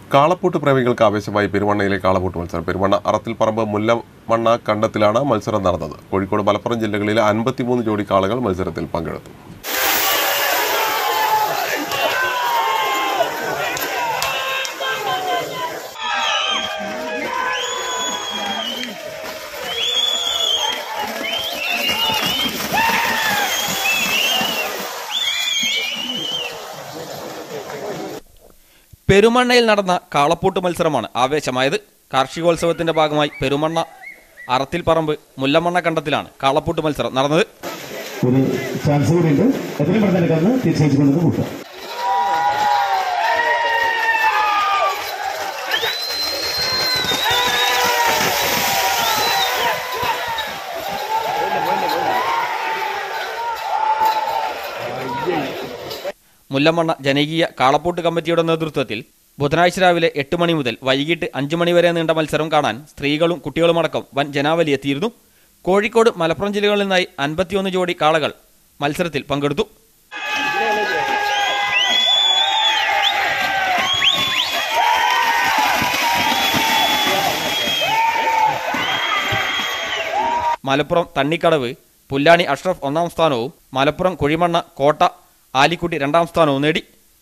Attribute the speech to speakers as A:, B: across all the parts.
A: കാളപ്പൂട്ട് പ്രേമികൾക്ക് ആവേശമായി പെരുമണ്ണയിലെ കാളപ്പൂട്ട് മത്സരം പെരുമണ്ണ അറത്തിൽ പറമ്പ് മുല്ലമണ്ണ കണ്ടത്തിലാണ് മത്സരം നടന്നത് കോഴിക്കോട് മലപ്പുറം ജില്ലകളിലെ അൻപത്തിമൂന്ന് ജോഡി കാളകൾ മത്സരത്തിൽ പങ്കെടുത്തു
B: പെരുമണ്ണയിൽ നടന്ന കാളപ്പൂട്ട് മത്സരമാണ് ആവേശമായത് കാർഷികോത്സവത്തിന്റെ ഭാഗമായി പെരുമണ്ണ അറത്തിൽ പറമ്പ് മുല്ലമണ്ണ കണ്ടത്തിലാണ് കാളപ്പൂട്ട് മത്സരം നടന്നത്
C: ഒരു ചാൻസ് കൂടി ഉണ്ട് എത്രയും പെട്ടെന്ന് കന്ന് തീർച്ചയായിട്ടും കൊണ്ടത് കൂട്ടാം
B: മുല്ലമണ്ണ ജനകീയ കാളപ്പൂട്ട് കമ്മിറ്റിയുടെ നേതൃത്വത്തിൽ ബുധനാഴ്ച രാവിലെ എട്ട് മണി മുതൽ വൈകിട്ട് അഞ്ചു മണി വരെ നീണ്ട മത്സരം കാണാൻ സ്ത്രീകളും കുട്ടികളുമടക്കം വൻ ജനാവലി എത്തിയിരുന്നു കോഴിക്കോട് മലപ്പുറം ജില്ലകളിൽ നിന്നായി അൻപത്തിയൊന്ന് ജോഡി കാളകൾ മത്സരത്തിൽ പങ്കെടുത്തു മലപ്പുറം തണ്ണിക്കടവ് പുല്ലാണി അഷ്റഫ് ഒന്നാം സ്ഥാനവും മലപ്പുറം കുഴിമണ്ണ കോട്ട ആലിക്കുട്ടി രണ്ടാം സ്ഥാനവും നേടി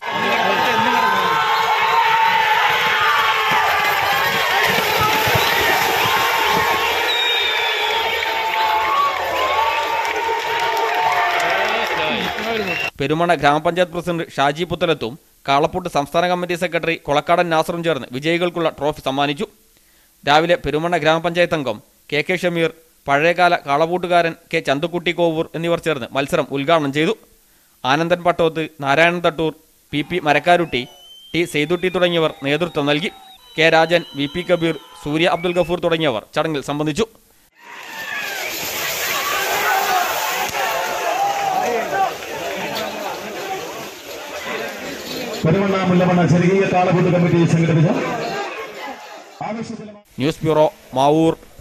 B: പെരുമണ ഗ്രാമപഞ്ചായത്ത് പ്രസിഡന്റ് ഷാജി പുത്തലത്തും കാളപ്പൂട്ട് സംസ്ഥാന കമ്മിറ്റി സെക്രട്ടറി കൊളക്കാടൻ നാസറും ചേർന്ന് വിജയികൾക്കുള്ള ട്രോഫി സമ്മാനിച്ചു രാവിലെ പെരുമണ്ണ ഗ്രാമപഞ്ചായത്ത് അംഗം കെ കെ ഷമീർ പഴയകാല കാളപൂട്ടുകാരൻ കെ ചന്തുക്കുട്ടി കോവൂർ എന്നിവർ ചേർന്ന് മത്സരം ഉദ്ഘാടനം ചെയ്തു Anandan Pattoth Narayanan Thattur P P Marakkarutty T Saithutty തുടങ്ങിയവർ നേതൃത്വം നൽകി K Rajan V P Kabir Surya Abdul Gafoor തുടങ്ങിയവർ ചടങ്ങിൽ സംബന്ധിച്ചു
C: പെരുമണ്ണ മുല്ലമണ്ണ ജനകീയ കാളകൂട്ട് കമ്മിറ്റി സംഘടിപ്പിച്ച ആവേശജനമായ
B: ന്യൂസ് ബ്യൂറോ മാവൂർ